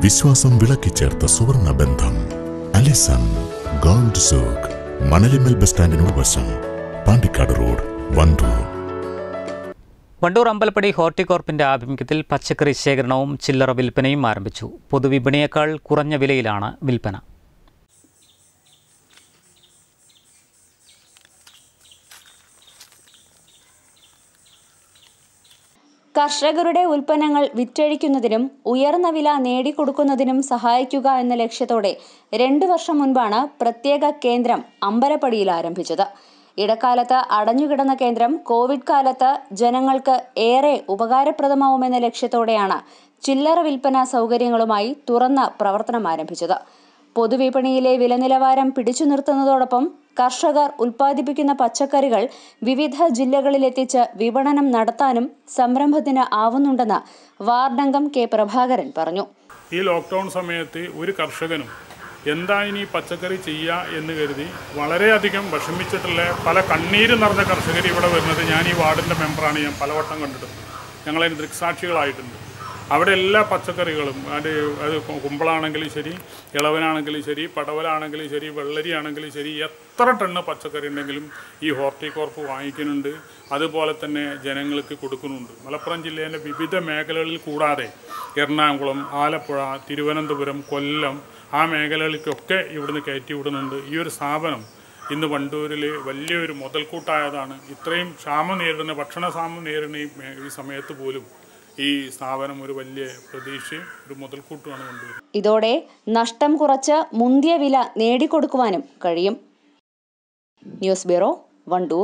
വിശ്വാസം വിളക്കിച്ചേർത്ത സുവർണ ബന്ധം അലിസൺ ഗോൾഡ് സൂക്ക് മണലിമൽ ബസ് സ്റ്റാൻഡിനോട് വശം പാണ്ടിക്കാട് റോഡ് വണ്ടൂർ വണ്ടൂർ അമ്പലപ്പടി ഹോർട്ടികോർപ്പിന്റെ ആഭിമുഖ്യത്തിൽ പച്ചക്കറി ശേഖരണവും ചില്ലറ വിൽപ്പനയും ആരംഭിച്ചു പൊതുവിപണിയേക്കാൾ കുറഞ്ഞ വിലയിലാണ് വിൽപ്പന കർഷകരുടെ ഉൽപ്പന്നങ്ങൾ വിറ്റഴിക്കുന്നതിനും ഉയർന്ന വില നേടിക്കൊടുക്കുന്നതിനും സഹായിക്കുക എന്ന ലക്ഷ്യത്തോടെ രണ്ടു വർഷം മുൻപാണ് പ്രത്യേക കേന്ദ്രം അമ്പലപ്പടിയിൽ ആരംഭിച്ചത് ഇടക്കാലത്ത് അടഞ്ഞുകിടന്ന കേന്ദ്രം കോവിഡ് കാലത്ത് ജനങ്ങൾക്ക് ഏറെ ഉപകാരപ്രദമാവുമെന്ന ലക്ഷ്യത്തോടെയാണ് ചില്ലറ വിൽപ്പന സൗകര്യങ്ങളുമായി തുറന്ന പ്രവർത്തനം ആരംഭിച്ചത് പൊതുവിപണിയിലെ വില നിലവാരം പിടിച്ചു നിർത്തുന്നതോടൊപ്പം കർഷകർ ഉൽപ്പാദിപ്പിക്കുന്ന പച്ചക്കറികൾ വിവിധ ജില്ലകളിലെത്തിച്ച് വിപണനം നടത്താനും സംരംഭത്തിന് ആവുന്നുണ്ടെന്ന് വാർഡംഗം കെ പ്രഭാകരൻ പറഞ്ഞു ഈ ലോക്ക്ഡൗൺ സമയത്ത് ഒരു കർഷകനും എന്താ ഇനി പച്ചക്കറി ചെയ്യുക എന്ന് കരുതി വളരെയധികം വിഷമിച്ചിട്ടുള്ള പല കണ്ണീര് നിറഞ്ഞ കർഷകർ ഇവിടെ വരുന്നത് ഞാൻ ഈ വാർഡിൻ്റെ മെമ്പറാണ് ഞാൻ പലവട്ടം കണ്ടിട്ടുണ്ട് ഞങ്ങളതിന് ദൃക്സാക്ഷികളായിട്ടുണ്ട് അവിടെ എല്ലാ പച്ചക്കറികളും അത് അത് കുമ്പളാണെങ്കിലും ശരി ഇളവനാണെങ്കിലും ശരി പടവലാണെങ്കിലും ശരി വെള്ളരിയാണെങ്കിലും ശരി എത്ര ടണ്ണ് പച്ചക്കറി ഉണ്ടെങ്കിലും ഈ ഹോർട്ടികോർപ്പ് വാങ്ങിക്കുന്നുണ്ട് അതുപോലെ തന്നെ ജനങ്ങൾക്ക് കൊടുക്കുന്നുണ്ട് മലപ്പുറം ജില്ലയിലെ വിവിധ മേഖലകളിൽ കൂടാതെ എറണാകുളം ആലപ്പുഴ തിരുവനന്തപുരം കൊല്ലം ആ മേഖലകളിലേക്കൊക്കെ ഇവിടുന്ന് കയറ്റി വിടുന്നുണ്ട് ഈ ഒരു സ്ഥാപനം ഇന്ന് വണ്ടൂരിൽ വലിയൊരു മുതൽക്കൂട്ടായതാണ് ഇത്രയും ക്ഷാമം നേരിടുന്ന ഭക്ഷണ ക്ഷാമം നേരിടുന്ന ഈ മേ- ഈ സമയത്ത് പോലും ഈ സ്ഥാപനം ഒരു വലിയ പ്രതീക്ഷയും ഒരു മുതൽക്കൂട്ടുമാണ് വണ്ടൂർ ഇതോടെ നഷ്ടം കുറച്ച് മുന്തിയ വില നേടിക്കൊടുക്കുവാനും കഴിയും ന്യൂസ് ബ്യൂറോ വണ്ടൂർ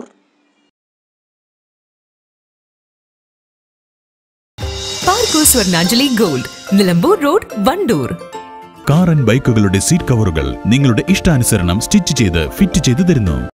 പാർക്കോ Swarnanjali gold Nilambur road Wandoor car and ബൈക്കുകളുടെ സീറ്റ് കവറുകൾ നിങ്ങളുടെ ഇഷ്ടാനുസരണം സ്റ്റിച്ച് ചെയ്ത് ഫിറ്റ് ചെയ്ത് തരുന്നു